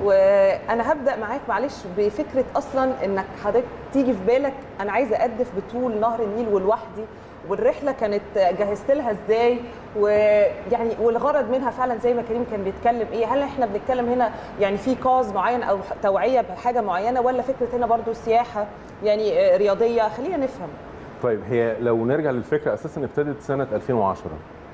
وانا هبدا معاك معلش بفكره اصلا انك حضرتك تيجي في بالك انا عايزه اقدف بطول نهر النيل ولوحدي والرحله كانت جهزت لها ازاي ويعني والغرض منها فعلا زي ما كريم كان بيتكلم ايه هل احنا بنتكلم هنا يعني في كاز معين او توعيه بحاجه معينه ولا فكره هنا برضو سياحه يعني رياضيه خلينا نفهم طيب هي لو نرجع للفكره اساسا ابتدت سنه 2010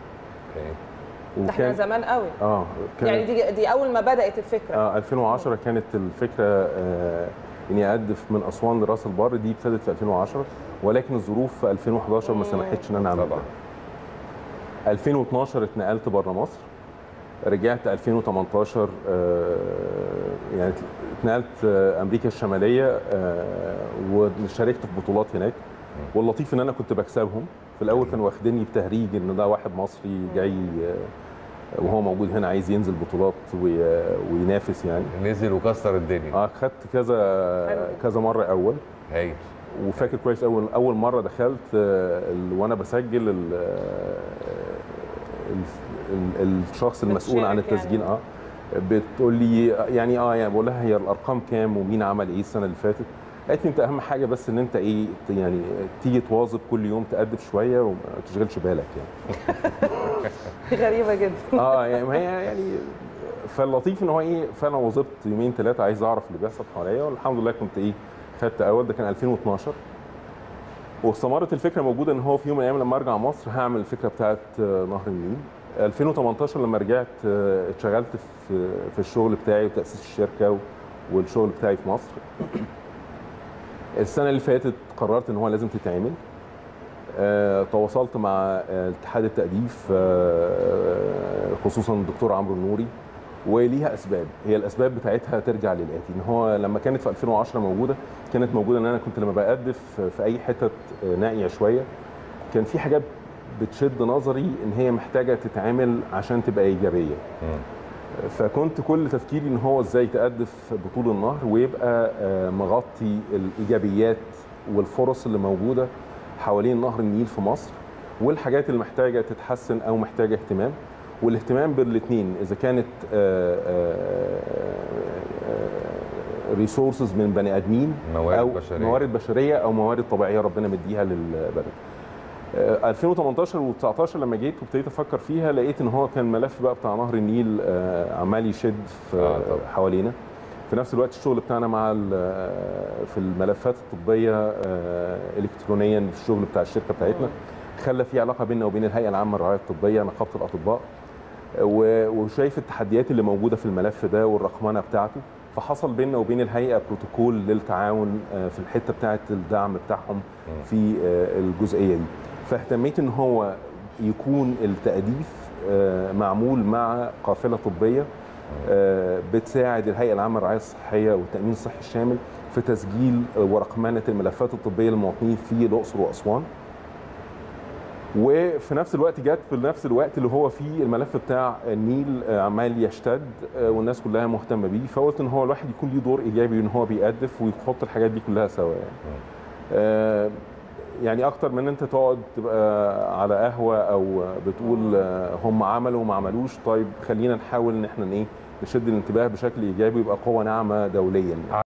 ده احنا زمان قوي اه يعني دي دي اول ما بدات الفكره اه 2010 كانت الفكره آه اني اقدف من اسوان لراس البر دي ابتدت في 2010 ولكن الظروف في 2011 ما سمحتش ان انا اعمل ده 2012 اتنقلت بره مصر رجعت 2018 آه يعني اتنقلت آه امريكا الشماليه آه وشاركت في بطولات هناك واللطيف ان انا كنت بكسبهم في الاول كانوا واخديني بتهريج ان ده واحد مصري جاي وهو موجود هنا عايز ينزل بطولات وينافس يعني نزل وكسر الدنيا اه خدت كذا كذا مره اول هايل وفاكر كويس اول اول مره دخلت وانا بسجل ال ال الشخص المسؤول عن التسجيل اه بتقول لي يعني اه يعني بقول لها هي الارقام كام ومين عمل ايه السنه اللي فاتت قالت لي انت اهم حاجه بس ان انت ايه يعني تيجي تواظب كل يوم تقدف شويه وما تشغلش بالك يعني غريبه جدا اه يعني ما هي يعني فاللطيف ان هو ايه فانا واظبت يومين ثلاثه عايز اعرف اللي بيحصل حواليا والحمد لله كنت ايه خدت اول ده كان 2012 واستمرت الفكره موجوده ان هو في يوم من الايام لما ارجع مصر هعمل الفكره بتاعت نهر النيل 2018 لما رجعت اتشغلت في في الشغل بتاعي وتاسيس الشركه والشغل بتاعي في مصر السنه اللي فاتت قررت ان هو لازم تتعمل أه تواصلت مع اتحاد التأديف أه خصوصا الدكتور عمرو النوري وليها اسباب هي الاسباب بتاعتها ترجع للاتي ان هو لما كانت في 2010 موجوده كانت موجوده ان انا كنت لما بقدف في اي حتت نائيه شويه كان في حاجات بتشد نظري ان هي محتاجه تتعمل عشان تبقى ايجابيه فكنت كل تفكيري ان هو ازاي تقدف بطول النهر ويبقى مغطي الايجابيات والفرص اللي موجوده حوالين نهر النيل في مصر والحاجات اللي محتاجه تتحسن او محتاجه اهتمام والاهتمام بالاثنين اذا كانت ريسورسز من بني ادمين موارد او بشريه موارد بشريه او موارد طبيعيه ربنا مديها للبلد 2018 و19 لما جيت وابتديت افكر فيها لقيت ان هو كان ملف بقى بتاع نهر النيل عمال يشد في آه حوالينا في نفس الوقت الشغل بتاعنا مع في الملفات الطبيه الكترونيا في الشغل بتاع الشركه بتاعتنا خلى في علاقه بيننا وبين الهيئه العامه للرعايه الطبيه نقابه الاطباء وشايف التحديات اللي موجوده في الملف ده والرقمنه بتاعته فحصل بيننا وبين الهيئه بروتوكول للتعاون في الحته بتاعه الدعم بتاعهم في الجزئيه دي فاهتميت ان هو يكون التأديف معمول مع قافله طبيه بتساعد الهيئه العامه للرعايه الصحيه والتامين الصحي الشامل في تسجيل ورقمنه الملفات الطبيه للمواطنين في الاقصر واسوان وفي نفس الوقت جت في نفس الوقت اللي هو فيه الملف بتاع النيل عمال يشتد والناس كلها مهتمه بيه فقلت ان هو الواحد يكون ليه دور ايجابي ان هو بيقدف ويحط الحاجات دي كلها سوا يعني. آه يعني اكتر من انت تقعد تبقى على قهوه او بتقول هم عملوا وما عملوش طيب خلينا نحاول ان احنا ايه نشد الانتباه بشكل ايجابي ويبقى قوه ناعمه دوليا